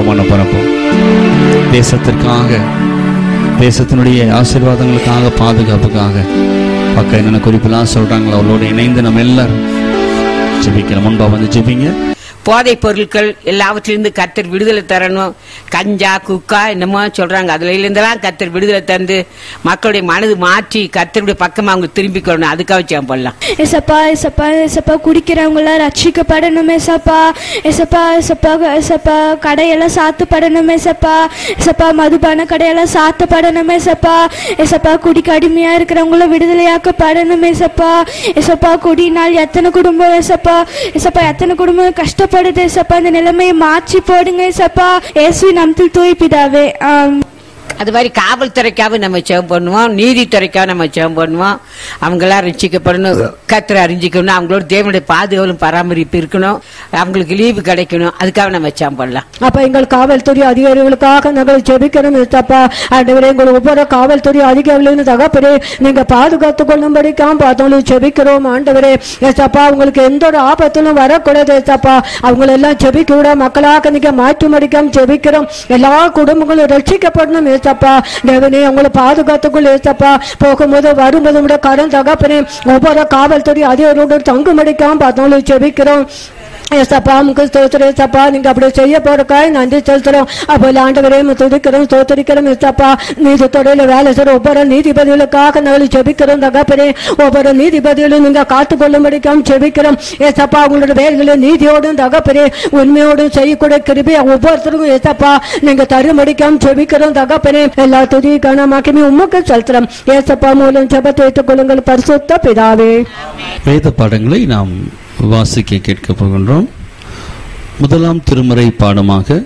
ஜெபம் பண்ண போறப்போ தேசத்திற்காக தேசத்தினுடைய ஆசீர்வாதங்களுக்காக பாதுகாப்புக்காக பக்கம் என்னென்ன குறிப்பெல்லாம் சொல்றாங்களோ அவளோடு இணைந்து நம்ம எல்லாரும் ஜெபிக்கலாம் முன்பா வந்து ஜெபிங்க போதைப் பொருட்கள் எல்லாவற்றிலிருந்து கத்தர் விடுதலை தரணும் கஞ்சா குக்கா என்னமோ சொல்றாங்க அதுல இருந்தெல்லாம் கத்தர் விடுதலை தந்து மக்களுடைய மனது மாற்றி கத்தருடைய பக்கமா அவங்க திரும்பிக்கணும் அதுக்காக வச்சு பண்ணலாம் ஏசப்பா ஏசப்பா ஏசப்பா குடிக்கிறவங்களாம் ரட்சிக்கப்படணும் ஏசப்பா ஏசப்பா ஏசப்பா ஏசப்பா கடையெல்லாம் சாத்துப்படணும் ஏசப்பா ஏசப்பா மதுபான கடையெல்லாம் சாத்தப்படணும் ஏசப்பா ஏசப்பா குடிக்கு அடிமையா இருக்கிறவங்கள விடுதலையாக்கப்படணும் ஏசப்பா ஏசப்பா குடினால் எத்தனை குடும்பம் ஏசப்பா ஏசப்பா எத்தனை குடும்பம் கஷ்டப்படுது ஏசப்பா இந்த நிலைமையை மாற்றி போடுங்க ஏசப்பா இயேசு நமத்தில் தூய் பிதாவே ஆம் அது மாதிரி காவல்துறைக்காக நம்ம ஜெபம் பண்ணுவோம் நீதித்துறைக்காக நம்ம ஜெபம் பண்ணுவோம் அவங்களாம் ரசிக்கப்படணும் கத்திர அறிஞ்சிக்கணும் அவங்களோட தேவனுடைய பாதுகாவலும் பராமரிப்பு இருக்கணும் அவங்களுக்கு லீவு கிடைக்கணும் அதுக்காக நம்ம ஜெபம் பண்ணலாம் அப்ப எங்கள் காவல்துறை அதிகாரிகளுக்காக நாங்கள் ஜெபிக்கிறோம் ஏசப்பா ஆண்டவரே எங்கள் ஒவ்வொரு காவல்துறை அதிகாரிகளும் தகப்பரே நீங்க பாதுகாத்து கொள்ளும்படிக்காம் பார்த்தவங்களை ஜெபிக்கிறோம் ஆண்டவரே ஏசப்பா உங்களுக்கு எந்த ஒரு ஆபத்திலும் வரக்கூடாது ஏசப்பா அவங்களெல்லாம் ஜெபிக்க விட மக்களாக நீங்க மாற்றி மடிக்காம ஜெபிக்கிறோம் எல்லா குடும்பங்களும் ரட்சிக்கப்படணும் ஏசப்பா தேவனே அவங்களை பாதுகாத்துக்குள் ஏசப்பா போகும்போது வரும்போது கூட கடன் தகப்பனே ஒவ்வொரு காவல்துறை அதிகாரியோட தங்குமடிக்காம பார்த்தவங்களை ஜெபிக்கிறோம் ஏசப்பா உங்க ஸ்தோத்திரம் ஏசப்பா நீங்க அப்படி செய்ய போறக்காய் நன்றி செலுத்துறோம் அப்போ ஆண்டவரே துதிக்கிறோம் ஸ்தோத்திரிக்கிறோம் ஏசப்பா நீதி துறையில வேலை செய்ற ஒவ்வொரு நீதிபதிகளுக்காக நாங்கள் ஜெபிக்கிறோம் தகப்பனே ஒவ்வொரு நீதிபதிகளும் நீங்க காத்து கொள்ளும்படிக்காம் ஜெபிக்கிறோம் ஏசப்பா உங்களோட வேலைகளை நீதியோடும் தகப்பனே உண்மையோடும் செய்யக்கூடிய கிருபி ஒவ்வொருத்தருக்கும் ஏசப்பா நீங்க தருமடிக்காம் ஜெபிக்கிறோம் தகப்பனே எல்லா துதி கனமாக்கமே உமக்கு செலுத்துறோம் ஏசப்பா மூலம் ஜெபத்தை ஏற்றுக்கொள்ளுங்கள் பரிசுத்த பிதாவே வேத பாடங்களை நாம் வாசிக்க கேட்க போகின்றோம் முதலாம் திருமுறை பாடமாக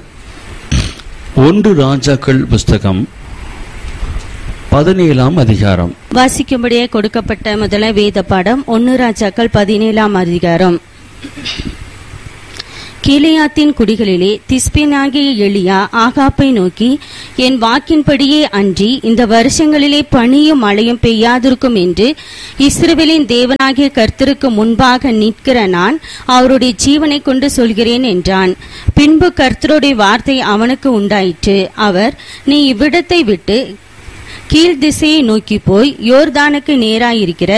ஒன்று ராஜாக்கள் புஸ்தகம் பதினேழாம் அதிகாரம் வாசிக்கும்படியே கொடுக்கப்பட்ட முதல வேத பாடம் ஒன்னு ராஜாக்கள் பதினேழாம் அதிகாரம் கீலேயாத்தின் குடிகளிலே திஸ்பினாகிய எலியா ஆகாப்பை நோக்கி என் வாக்கின்படியே அன்றி இந்த வருஷங்களிலே பனியும் மழையும் பெய்யாதிருக்கும் என்று இஸ்ரவேலின் தேவனாகிய கர்த்தருக்கு முன்பாக நிற்கிற நான் அவருடைய ஜீவனை கொண்டு சொல்கிறேன் என்றான் பின்பு கர்த்தருடைய வார்த்தை அவனுக்கு உண்டாயிற்று அவர் நீ இவ்விடத்தை விட்டு கீழ் திசையை நோக்கி போய் யோர்தானுக்கு நேராயிருக்கிற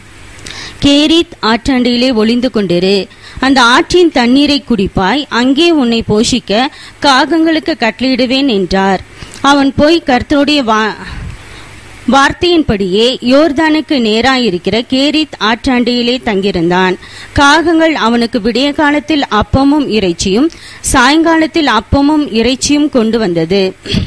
கேரித் ஆற்றண்டையிலே ஒளிந்து கொண்டிரு அந்த ஆற்றின் தண்ணீரை குடிப்பாய் அங்கே உன்னை போஷிக்க காகங்களுக்கு கட்டளையிடுவேன் என்றார் அவன் போய் கர்த்தருடைய வா- வார்த்தையின்படியே யோர்தானுக்கு நேராயிருக்கிற கேரித் ஆற்றாண்டையிலே தங்கியிருந்தான் காகங்கள் அவனுக்கு விடிய காலத்தில் அப்பமும் இறைச்சியும் சாயங்காலத்தில் அப்பமும் இறைச்சியும் கொண்டு வந்தது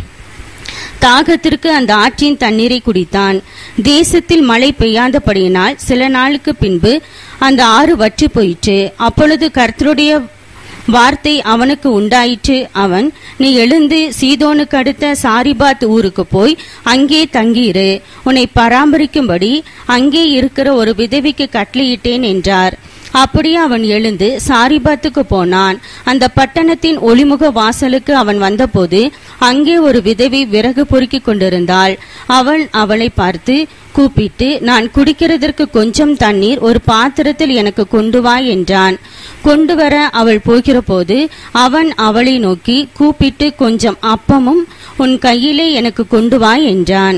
தாகத்திற்கு அந்த ஆற்றின் தண்ணீரை குடித்தான் தேசத்தில் மழை பெய்யாதபடியினால் சில நாளுக்கு பின்பு அந்த ஆறு வற்றி போயிற்று அப்பொழுது கர்த்தருடைய வார்த்தை அவனுக்கு உண்டாயிற்று அவன் நீ எழுந்து சீதோனுக்கு அடுத்த சாரிபாத் ஊருக்கு போய் அங்கே தங்கியிரு உன்னை பராமரிக்கும்படி அங்கே இருக்கிற ஒரு விதவிக்கு கட்டளையிட்டேன் என்றார் அப்படியே அவன் எழுந்து சாரிபாத்துக்கு போனான் அந்த பட்டணத்தின் ஒளிமுக வாசலுக்கு அவன் வந்தபோது அங்கே ஒரு விதவி விறகு பொறுக்கிக் கொண்டிருந்தாள் அவன் அவளை பார்த்து கூப்பிட்டு நான் குடிக்கிறதற்கு கொஞ்சம் தண்ணீர் ஒரு பாத்திரத்தில் எனக்கு கொண்டு வா என்றான் கொண்டு வர அவள் போகிறபோது அவன் அவளை நோக்கி கூப்பிட்டு கொஞ்சம் அப்பமும் உன் கையிலே எனக்கு கொண்டு வா என்றான்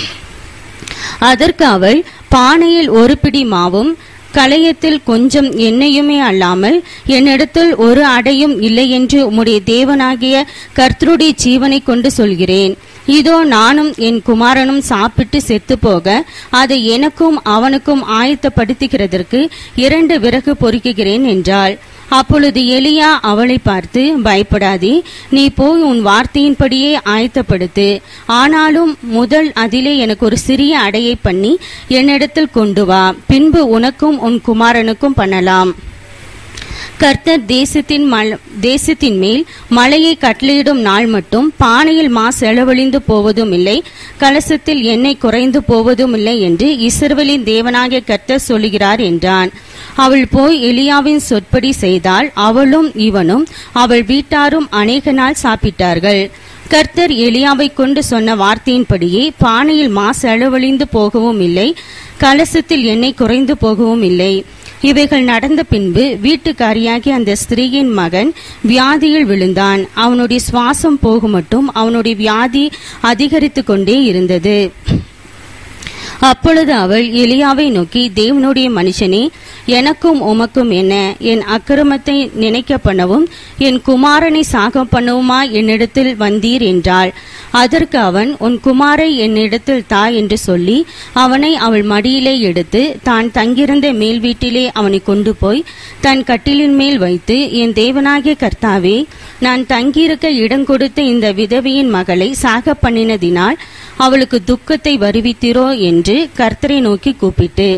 அதற்கு அவள் பானையில் ஒரு பிடி மாவும் களையத்தில் கொஞ்சம் எண்ணெயுமே அல்லாமல் என்னிடத்தில் ஒரு அடையும் இல்லை என்று உம்முடைய தேவனாகிய கர்த்தருடைய ஜீவனை கொண்டு சொல்கிறேன் இதோ நானும் என் குமாரனும் சாப்பிட்டு செத்து போக அதை எனக்கும் அவனுக்கும் ஆயத்தப்படுத்துகிறதற்கு இரண்டு விறகு பொறுக்குகிறேன் என்றாள் அப்பொழுது எலியா அவளை பார்த்து பயப்படாதே நீ போய் உன் வார்த்தையின்படியே ஆயத்தப்படுத்து ஆனாலும் முதல் அதிலே எனக்கு ஒரு சிறிய அடையை பண்ணி என்னிடத்தில் கொண்டு வா பின்பு உனக்கும் உன் குமாரனுக்கும் பண்ணலாம் கர்த்தர் தேசத்தின் மல்- தேசத்தின் மேல் மழையை கட்டளையிடும் நாள் மட்டும் பானையில் மா செலவழிந்து போவதும் இல்லை கலசத்தில் எண்ணெய் குறைந்து போவதும் இல்லை என்று இஸ்ரவேலின் தேவனாகிய கர்த்தர் சொல்லுகிறார் என்றான் அவள் போய் எலியாவின் சொற்படி செய்தால் அவளும் இவனும் அவள் வீட்டாரும் அநேக நாள் சாப்பிட்டார்கள் கர்த்தர் எலியாவை கொண்டு சொன்ன வார்த்தையின்படியே பானையில் மா செலவழிந்து போகவும் இல்லை கலசத்தில் எண்ணெய் குறைந்து போகவும் இல்லை இவைகள் நடந்த பின்பு வீட்டுக்காரியாகிய அந்த ஸ்திரீயின் மகன் வியாதியில் விழுந்தான் அவனுடைய சுவாசம் போகும் மட்டும் அவனுடைய வியாதி அதிகரித்துக் கொண்டே இருந்தது அப்பொழுது அவள் எலியாவை நோக்கி தேவனுடைய மனுஷனே எனக்கும் உமக்கும் என்ன என் அக்கிரமத்தை நினைக்க பண்ணவும் என் குமாரனை சாக பண்ணவுமா என்னிடத்தில் வந்தீர் என்றாள் அதற்கு அவன் உன் குமாரை என்னிடத்தில் தா என்று சொல்லி அவனை அவள் மடியிலே எடுத்து தான் தங்கியிருந்த மேல் வீட்டிலே அவனை கொண்டு போய் தன் கட்டிலின் மேல் வைத்து என் தேவனாகிய கர்த்தாவே நான் தங்கியிருக்க இடம் கொடுத்த இந்த விதவையின் மகளை சாக பண்ணினதினால் அவளுக்கு துக்கத்தை வருவித்தீரோ என்று கர்த்தரை நோக்கி கூப்பிட்டு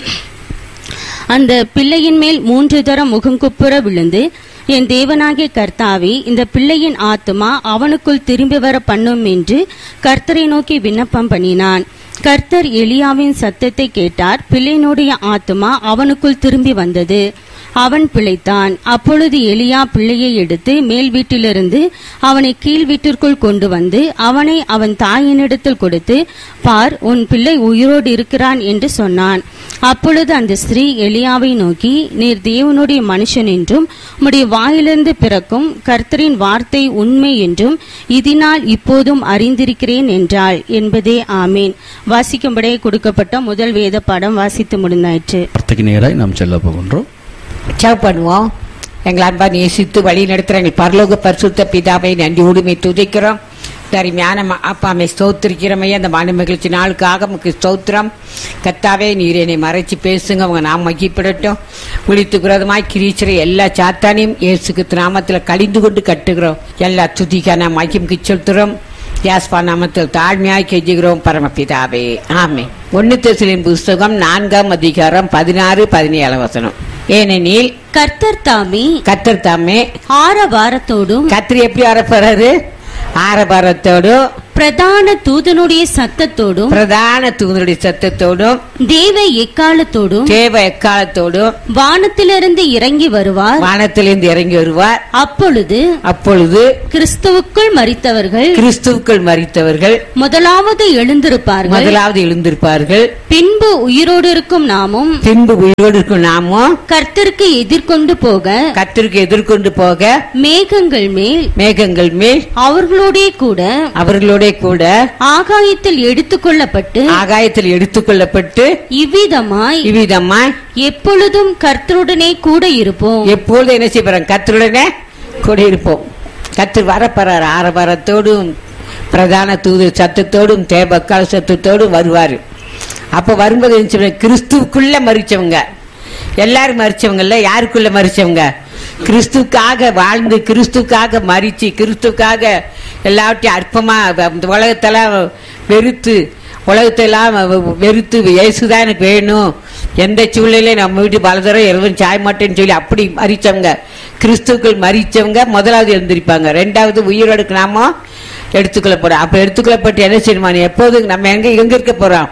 அந்த பிள்ளையின் மேல் மூன்று தரம் முகங்குப்புற விழுந்து என் தேவனாகிய கர்த்தாவே இந்த பிள்ளையின் ஆத்துமா அவனுக்குள் திரும்பி வர பண்ணும் என்று கர்த்தரை நோக்கி விண்ணப்பம் பண்ணினான் கர்த்தர் எலியாவின் சத்தத்தை கேட்டார் பிள்ளையினுடைய ஆத்துமா அவனுக்குள் திரும்பி வந்தது அவன் பிழைத்தான் அப்பொழுது எலியா பிள்ளையை எடுத்து மேல் வீட்டிலிருந்து அவனை கீழ் வீட்டிற்குள் கொண்டு வந்து அவனை அவன் தாயினிடத்தில் கொடுத்து பார் உன் பிள்ளை உயிரோடு இருக்கிறான் என்று சொன்னான் அப்பொழுது அந்த ஸ்திரீ எலியாவை நோக்கி நீர் தேவனுடைய மனுஷன் என்றும் உம்முடைய வாயிலிருந்து பிறக்கும் கர்த்தரின் வார்த்தை உண்மை என்றும் இதனால் இப்போதும் அறிந்திருக்கிறேன் என்றாள் என்பதே ஆமேன் வாசிக்கும்படியே கொடுக்கப்பட்ட முதல் வேத பாடம் வாசித்து முடிந்தாயிற்று வார்த்தைக்கு நேராய் நாம் செல்ல போகின்றோம் ஜெபம் பண்ணுவோம் எங்களை அன்பா நேசித்து வழி நடத்துகிற எங்கள் பரலோக பரிசுத்த பிதாவை நன்றி உடுமை துதிக்கிறோம் தரிமையான அப்பாமை ஸ்தோத்திரிக்கிறமையே அந்த மன மகிழ்ச்சி நாளுக்காக முக்கு ஸ்தோத்திரம் கத்தாவே நீர் என்னை மறைச்சு பேசுங்க அவங்க நாம் மகிப்படட்டும் விழித்து விரோதமாய் கிரீச்சரை எல்லா சாத்தானையும் இயேசுக்கு நாமத்தில் கழிந்து கொண்டு கட்டுகிறோம் எல்லா துதிக்கான மகிமுக்கு செலுத்துகிறோம் யாஸ்பா நாமத்தில் தாழ்மையாய் கெஞ்சுகிறோம் பரமபிதாவே ஆமே ஒன்னு தெசலின் புஸ்தகம் நான்காம் அதிகாரம் பதினாறு பதினேழு வசனம் ஏனெனில் கர்த்தர் தாமே கத்தர் தாமே ஆரவாரத்தோடும் கத்திரி எப்படி வரப்போறாரு ஆரபாரத்தோடும் பிரதான தூதனுடைய சத்தத்தோடும் பிரதான தூதனுடைய சத்தத்தோடும் தேவ எக்காலத்தோடும் தேவ எக்காலத்தோடும் வானத்திலிருந்து இறங்கி வருவார் வானத்திலிருந்து இறங்கி வருவார் அப்பொழுது அப்பொழுது கிறிஸ்துவுக்குள் மரித்தவர்கள் கிறிஸ்துவுக்குள் மறித்தவர்கள் முதலாவது எழுந்திருப்பார்கள் முதலாவது எழுந்திருப்பார்கள் பின்பு உயிரோடு இருக்கும் நாமும் பின்பு உயிரோடு இருக்கும் நாமும் கர்த்தருக்கு எதிர்கொண்டு போக கத்திற்கு எதிர்கொண்டு போக மேகங்கள் மேல் மேகங்கள் மேல் அவர்களோடே கூட அவர்களோட கூட ஆகாயத்தில் எடுத்துக்கொள்ளப்பட்டு ஆகாயத்தில் எடுத்துக்கொள்ளப்பட்டு இவ்விதமாய் இவ்விதமாய் எப்பொழுதும் கர்த்தருடனே கூட இருப்போம் எப்பொழுது என்ன செய்யறோம் கத்தருடனே கூட இருப்போம் கத்தர் வரப்போறார் ஆரவாரத்தோடும் பிரதான தூது சத்தத்தோடும் தேபக்கால சத்தத்தோடும் வருவார் அப்ப வரும்போது என்ன செய்வாங்க? கிறிஸ்துவுக்குள்ள மறிச்சவங்க எல்லாரும் மறிச்சவங்கல்ல யாருக்குள்ள மறிச்சவங்க கிறிஸ்துவுக்காக வாழ்ந்து கிறிஸ்துவுக்காக மறிச்சு கிறிஸ்துவுக்காக எல்லாவற்றையும் அற்பமா வ- இந்த உலகத்தெல்லாம் வெறுத்து உலகத்தெல்லாம் வ- வெறுத்து இயேசுதான் எனக்கு வேணும் எந்த சூழ்நிலையும் நம்ம வீட்டு பலதரம் எதுவும் சாய மாட்டேன்னு சொல்லி அப்படி மறிச்சவங்க கிறிஸ்துக்கள் மறிச்சவங்க முதலாவது எழுந்திருப்பாங்க ரெண்டாவது உயிரோடுக்கு நாம எடுத்துக்கொள்ளப்படும் அப்ப எடுத்துக்கொள்ளப்பட்டு என்ன செய்யணுமா நீ எப்போது நம்ம எங்க எங்க இருக்க போறோம்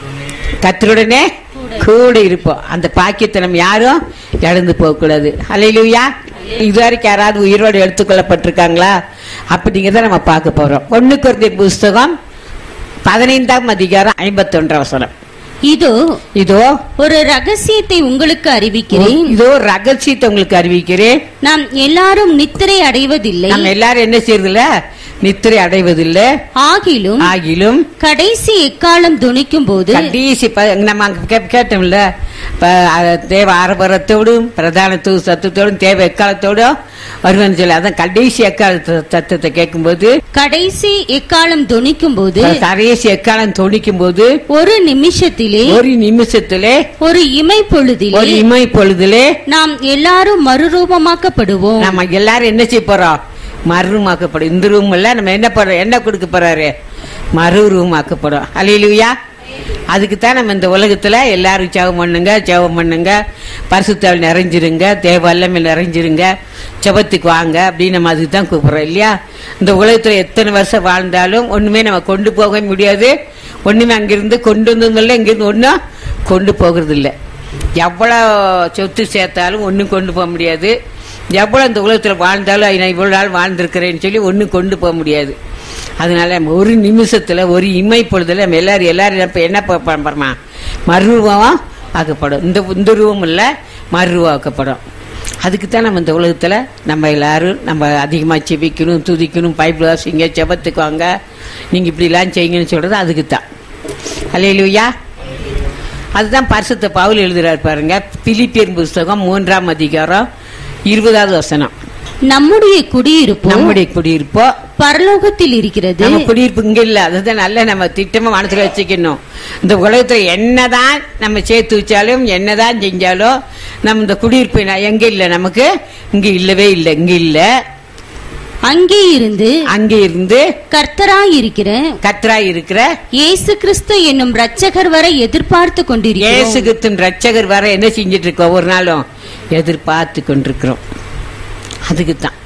கத்தருடனே கூட இருப்போம் அந்த பாக்கியத்தை நம்ம யாரும் இழந்து போக கூடாது அலையிலுயா இதுவரைக்கும் யாராவது உயிரோடு எடுத்துக்கொள்ளப்பட்டிருக்காங்களா அப்படிங்கிறத நம்ம பார்க்க போறோம் ஒண்ணு குறைந்த புஸ்தகம் பதினைந்தாம் அதிகாரம் ஐம்பத்தி ஒன்றாம் வசனம் இதோ இதோ ஒரு ரகசியத்தை உங்களுக்கு அறிவிக்கிறேன் இதோ ஒரு ரகசியத்தை உங்களுக்கு அறிவிக்கிறேன் நாம் எல்லாரும் நித்திரை அடைவதில்லை நம்ம எல்லாரும் என்ன செய்யறதில்ல நித்திரை அடைவதில்லை ஆகிலும் ஆகிலும் கடைசி எக்காலம் துணிக்கும் போது கடைசி ப- நம்ம அங்க கே- கேட்டோம்ல ப- அஹ் தேவ ஆரம்பரத்தோடும் பிரதான தூ சத்தத்தோடும் தேவ எக்காலத்தோடும் வருவேன்னு சொல்லி அதான் கடைசி எக்கால த- சத்தத்தை கேட்கும்போது கடைசி எக்காலம் துணிக்கும் போது கடைசி எக்காலம் தொடிக்கும் போது ஒரு நிமிஷத்திலே ஒரு நிமிஷத்திலே ஒரு இமை ஒரு பொழுதிலே இமை பொழுதிலே நாம் எல்லாரும் மறுரூபமாக்கப்படுவோம் நம்ம எல்லாரும் என்ன செய்ய போறோம் மறுரூமாக்கப்படும் இந்த ரூம் எல்லாம் நம்ம என்ன பண்றோம் என்ன கொடுக்க போறாரு மறு ரூமாக்கப்படும் அலையிலுயா அதுக்கு தான் நம்ம இந்த உலகத்துல எல்லாரும் ஜெபம் பண்ணுங்க ஜெபம் பண்ணுங்க பரிசுத்தால் நிறைஞ்சிருங்க தேவ வல்லமையில் நிறைஞ்சிருங்க ஜெபத்துக்கு வாங்க அப்படின்னு நம்ம அதுக்கு தான் கூப்பிடுறோம் இல்லையா இந்த உலகத்துல எத்தனை வருஷம் வாழ்ந்தாலும் ஒண்ணுமே நம்ம கொண்டு போக முடியாது ஒண்ணுமே அங்கிருந்து கொண்டு வந்ததில்லை இங்கிருந்து ஒன்றும் கொண்டு போகிறது இல்லை எவ்வளோ சொத்து சேர்த்தாலும் ஒன்றும் கொண்டு போக முடியாது எவ்வளோ இந்த உலகத்தில் வாழ்ந்தாலும் நான் இவ்வளோ நாள் வாழ்ந்திருக்கிறேன்னு சொல்லி ஒன்றும் கொண்டு போக முடியாது அதனால நம்ம ஒரு நிமிஷத்தில் ஒரு இமை பொழுதுல நம்ம எல்லாரும் எல்லாரும் இப்போ என்ன ப- பண்றோமா மறுரூபம் ஆக்கப்படும் இந்த இந்த ரூபம் இல்லை மறுவாக்கப்படும் அதுக்கு தான் நம்ம இந்த உலகத்தில் நம்ம எல்லாரும் நம்ம அதிகமாக செபிக்கணும் துதிக்கணும் பைபிள் வாசிங்க ஜெபத்துக்கு வாங்க நீங்கள் இப்படிலாம் செய்யுங்கன்னு சொல்கிறது அதுக்கு தான் அல்லையா அதுதான் பரிசுத்த பவுல் எழுதுறாரு பாருங்க பிலிப்பியர் புஸ்தகம் மூன்றாம் அதிகாரம் இருபதாவது வசனம் நம்முடைய குடியிருப்பு நம்முடைய குடியிருப்போ பரலோகத்தில் இருக்கிறது நம்ம குடியிருப்பு இங்க இல்ல அதுதான் நல்ல நம்ம திட்டமா மனசுல வச்சுக்கணும் இந்த உலகத்துல என்னதான் நம்ம சேர்த்து வச்சாலும் என்னதான் செஞ்சாலும் நம்ம இந்த குடியிருப்பு ந- எங்க இல்ல நமக்கு இங்க இல்லவே இல்லை இங்க இல்ல அங்கே இருந்து அங்க இருந்து கர்த்தராய் இருக்கிற கத்ராய் இருக்கிற இயேசு கிறிஸ்து என்னும் இரட்சகர் வரை எதிர்பார்த்து கொண்டிருக்கிறோம் இயேசுகித்தின் ரட்சகர் வர என்ன செஞ்சிட்டு இருக்கோம் ஒவ்வொரு நாளும் எதிர்பார்த்து கொண்டிருக்கிறோம் அதுக்கு தான்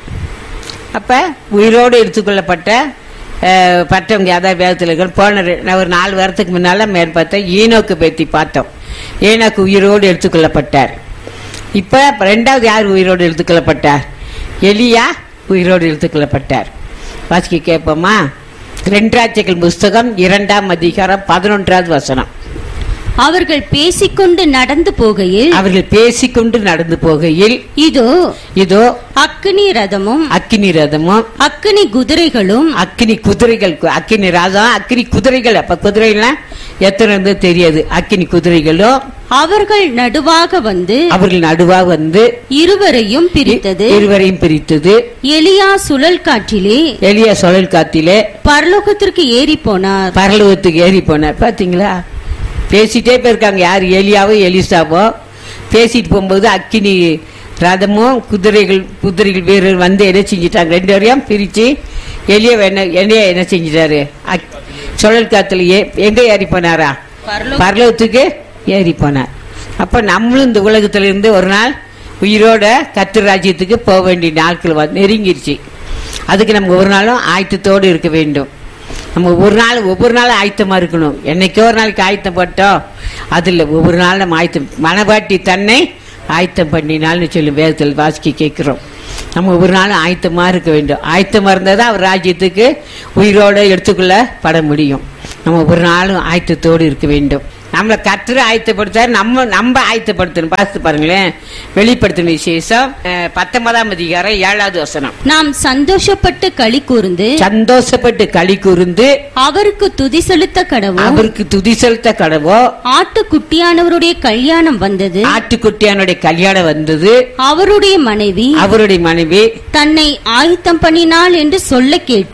அப்ப உயிரோடு எடுத்துக்கொள்ளப்பட்ட அஹ், பட்டவங்க அதாவது வேதத்தில் இருக்கிற போன ரெ- நான் ஒரு நாலு வாரத்துக்கு முன்னால மேல் பார்த்தேன் ஈனோக்கு பற்றி பார்த்தோம் ஈனோக்கு உயிரோடு எடுத்துக்கொள்ளப்பட்டார் இப்ப ரெண்டாவது யார் உயிரோடு எடுத்துக்கொள்ளப்பட்டார் எலியா உயிரோடு எடுத்துக்கொள்ளப்பட்டார் வாசிக்க கேட்போமா ரெண்டாட்சிகள் புஸ்தகம் இரண்டாம் அதிகாரம் பதினொன்றாவது வசனம் அவர்கள் பேசிக்கொண்டு நடந்து போகையில் அவர்கள் பேசிக்கொண்டு நடந்து போகையில் இதோ இதோ அக்கினி ரதமும் அக்கினி ரதமும் அக்கினி குதிரைகளும் அக்கினி குதிரைகள் கு- அக்கினி ரதம் அக்கினி குதிரைகள் அப்ப குதிரைகள்லாம் எத்தனை இருந்து தெரியாது அக்கினி குதிரைகளும் அவர்கள் நடுவாக வந்து அவர்கள் நடுவா வந்து இருவரையும் பிரித்தது இருவரையும் பிரித்தது எலியா சுழல் காற்றிலே எளிய சுழல் காத்திலே பரலோகத்திற்கு ஏறி போனார் பரலோகத்துக்கு ஏறி போனார் பாத்தீங்களா பேசிட்டே போயிருக்காங்க யார் எலியாவோ எலிசாவோ பேசிட்டு போகும்போது அக்கினி ரதமும் குதிரைகள் குதிரைகள் வீரர் வந்து என்ன செஞ்சிட்டாங்க ரெண்டு பேரையும் பிரிச்சு எலிய என்ன என்னைய என்ன செஞ்சிட்டாரு அக்- சுழல் காத்துல ஏ- எங்க ஏறி போனாரா பரலோக- பரலோகத்துக்கு ஏறி போனார் அப்ப நம்மளும் இந்த உலகத்துல இருந்து ஒரு நாள் உயிரோட கத்திர ராஜ்யத்துக்கு போக வேண்டிய நாட்கள் வந்து நெருங்கிருச்சு அதுக்கு நம்ம ஒரு நாளும் ஆயத்தத்தோடு இருக்க வேண்டும் நம்ம ஒவ்வொரு நாள் ஒவ்வொரு நாளும் ஆயத்தமா இருக்கணும் என்னைக்கோ ஒரு நாளைக்கு ஆயத்தம் பட்டோம் அது இல்லை ஒவ்வொரு நாள் நம்ம ஆயத்தம் மனவாட்டி தன்னை ஆயத்தம் பண்ணினால்னு சொல்லி வேதத்தில் வாசிக்க கேட்கிறோம் நம்ம ஒவ்வொரு நாளும் ஆயத்தமா இருக்க வேண்டும் ஆயத்தமா இருந்தால் தான் அவர் ராஜ்யத்துக்கு உயிரோட எடுத்துக்கொள்ள பட முடியும் நம்ம ஒவ்வொரு நாளும் ஆயத்தத்தோடு இருக்க வேண்டும் நம்மளை கத்துற ஆயத்தப்படுத்த நம்ம நம்ம ஆயத்தப்படுத்தணும் பார்த்து பாருங்களேன் வெளிப்படுத்தின விசேஷம் அஹ், பத்தொன்பதாம் அதிகாரம் ஏழாவது வசனம் நாம் சந்தோஷப்பட்டு களி கூர்ந்து சந்தோஷப்பட்டு களி கூர்ந்து அவருக்கு துதி செலுத்த கடவும் அவருக்கு துதி செலுத்த கடவோ ஆட்டுக்குட்டியானவருடைய கல்யாணம் வந்தது ஆட்டுக்குட்டியானுடைய கல்யாணம் வந்தது அவருடைய மனைவி அவருடைய மனைவி தன்னை ஆயத்தம் பண்ணினாள் என்று சொல்ல கேட்டு